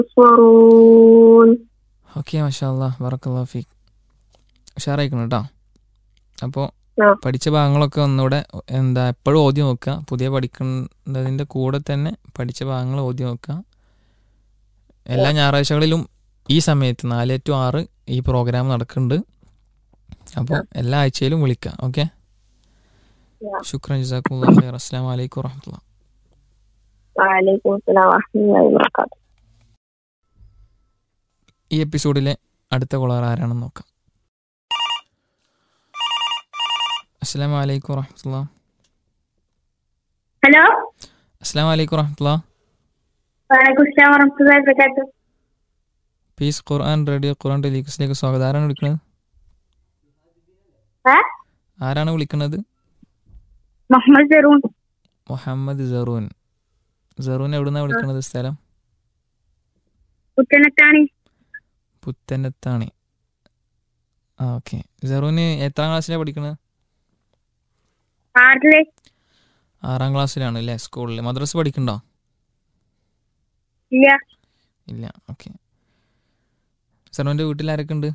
ينصرون okay മാഷാല്ല വറക്കല്ലാ ഫീ ഉഷാറായിക്കണം കേട്ടോ അപ്പോൾ ആ. പഠിച്ച ഭാഗങ്ങളൊക്കെ ഒന്നുകൂടെ എന്താ എപ്പോഴും ഓദ്യം നോക്കുക പുതിയ പഠിക്കുന്നതിൻ്റെ കൂടെ തന്നെ പഠിച്ച ഭാഗങ്ങൾ ഓദ്യം നോക്കുക എല്ലാ ഞായറാഴ്ചകളിലും ഈ സമയത്ത് നാല് ടു ആറ് ഈ പ്രോഗ്രാം നടക്കുന്നുണ്ട് അപ്പോൾ എല്ലാ ആഴ്ചയിലും വിളിക്കുക ഓക്കെ ആ. ശുക്രൻ ജസാഖുല്ലാ ഖൈർ അസ്സാം വലൈക്കും വറഹമുല്ല وعليكم السلام ورحمة الله وبركاته ഈ എപ്പിസോഡിലെ അടുത്ത കോളർ ആരാണെന്ന് നോക്കാം അസ്സാം വലൈക്കും വറഹമുല്ല ഹലോ അസ്സാം വലൈക്കും വറഹമുല്ല വലൈക്കും സ്ലാം വറഹ്മത്തുള്ളാഹി വബറകാതുഹു പീസ് ഖുർആൻ റേഡിയോ ഖുർആൻ ടെലിക്സിലേക്ക് സ്വാഗതം ആരാണ് വിളിക്കുന്നത് ഏ ആരാണ് വിളിക്കുന്നത് മുഹമ്മദ് ജറൂൺ മുഹമ്മദ് ജറൂൻ ജറൂൻ എവിടുന്നാണ് വിളിക്കുന്നത് സ്ഥലം പുത്തനത്താണി പുത്തനത്താണി ആ ഓക്കെ ജറൂന് എത്രാം ക്ലാസ്സിലാണ് പഠിക്കുന്നത് ആറില് ആറാം ക്ലാസ്സിലാണ് അല്ലേ സ്കൂളിൽ മദ്രസ പഠിക്കണ്ടോ ഇല്ല ഇല്ല ഓക്കെ ജറൂൻ്റെ വീട്ടിൽ ആരൊക്കെ ഉണ്ട്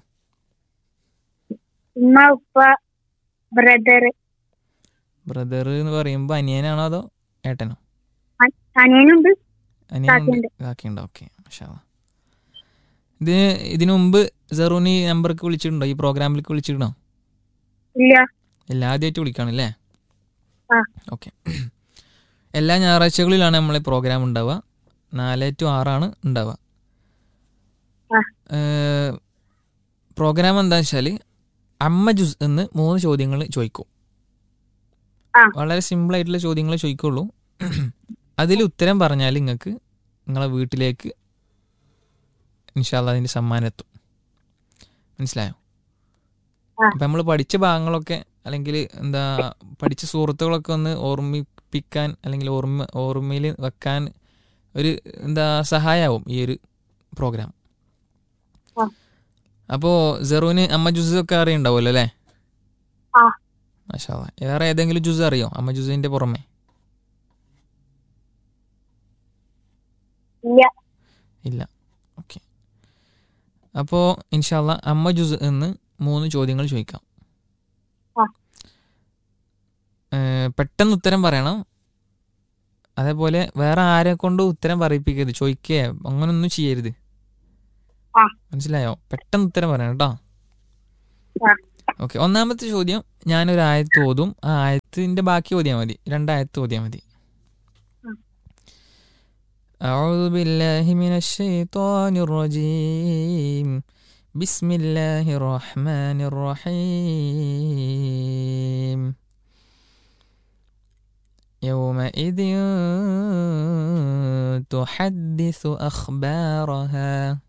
ഉമ്മ ഉപ്പ ബ്രദർ ബ്രദർ എന്ന് പറയുമ്പോൾ അനിയനാണോ അതോ ഏട്ടനോ അനിയനുണ്ട് അനിയനുണ്ട് കാക്കയുണ്ട്. കാക്കയുണ്ട് ഓക്കെ മാഷാ ഇത് ഇതിനു മുമ്പ് ജറൂന് ഈ നമ്പർക്ക് വിളിച്ചിട്ടുണ്ടോ ഈ പ്രോഗ്രാമിലേക്ക് വിളിച്ചിട്ടുണ്ടോ ഇല്ല ഇല്ല ആദ്യമായിട്ട് വിളിക്കുകയാണല്ലേ ആ. ഓക്കെ എല്ലാ ഞായറാഴ്ചകളിലാണ് നമ്മളെ പ്രോഗ്രാം ഉണ്ടാവുക നാല് ടു ആറാണ് ഉണ്ടാവുക ആ. പ്രോഗ്രാം എന്താണെന്ന് വെച്ചാൽ അമ്മ ജുസ് എന്ന് മൂന്ന് ചോദ്യങ്ങൾ ചോദിക്കും ആ. വളരെ സിമ്പിൾ ആയിട്ടുള്ള ചോദ്യങ്ങൾ ചോദിക്കുള്ളൂ അതിൽ ഉത്തരം പറഞ്ഞാൽ നിങ്ങൾക്ക് നിങ്ങളെ വീട്ടിലേക്ക് ഇൻഷാല്ല അതിൻ്റെ സമ്മാനം എത്തും മനസ്സിലായോ ആ. അപ്പം നമ്മൾ പഠിച്ച ഭാഗങ്ങളൊക്കെ അല്ലെങ്കിൽ എന്താ പഠിച്ച സുഹൃത്തുക്കളൊക്കെ ഒന്ന് ഓർമ്മിപ്പിക്കാൻ അല്ലെങ്കിൽ ഓർമ്മ ഓർമ്മയിൽ വെക്കാൻ ഒരു എന്താ സഹായമാവും ഈ ഒരു പ്രോഗ്രാം ആ. അപ്പോൾ ജെറൂന് അമ്മ ജുസ് ഒക്കെ അറിയുണ്ടാവുമല്ലോ അല്ലേ ആ. മാഷാ അല്ലാ. വേറെ ഏതെങ്കിലും ജുസ് അറിയോ അമ്മ ജുസിന്റെ പുറമെ ഇല്ല ഇല്ല ഓക്കെ അപ്പോൾ ഇൻഷാല്ല അമ്മ ജുസ് എന്ന് മൂന്ന് ചോദ്യങ്ങൾ ചോദിക്കാം ആ. ഏ, പെട്ടെന്ന് ഉത്തരം പറയണം അതേപോലെ വേറെ ആരെ കൊണ്ട് ഉത്തരം പറയിപ്പിക്കരുത് ചോദിക്കുക അങ്ങനൊന്നും ചെയ്യരുത് ആ. മനസ്സിലായോ പെട്ടെന്ന് ഉത്തരം പറയണം കേട്ടോ ആ. ഓക്കെ ഒന്നാമത്തെ ചോദ്യം ഞാനൊരു ആയത്ത് ഓതും ആ ആയത്തിന്റെ ബാക്കി ഓതിയാൽ മതി രണ്ടായത്ത് ഓതിയാൽ മതി أعوذ بالله من الشيطان الرجيم بسم الله الرحمن الرحيم يومئذ تحدث أخبارها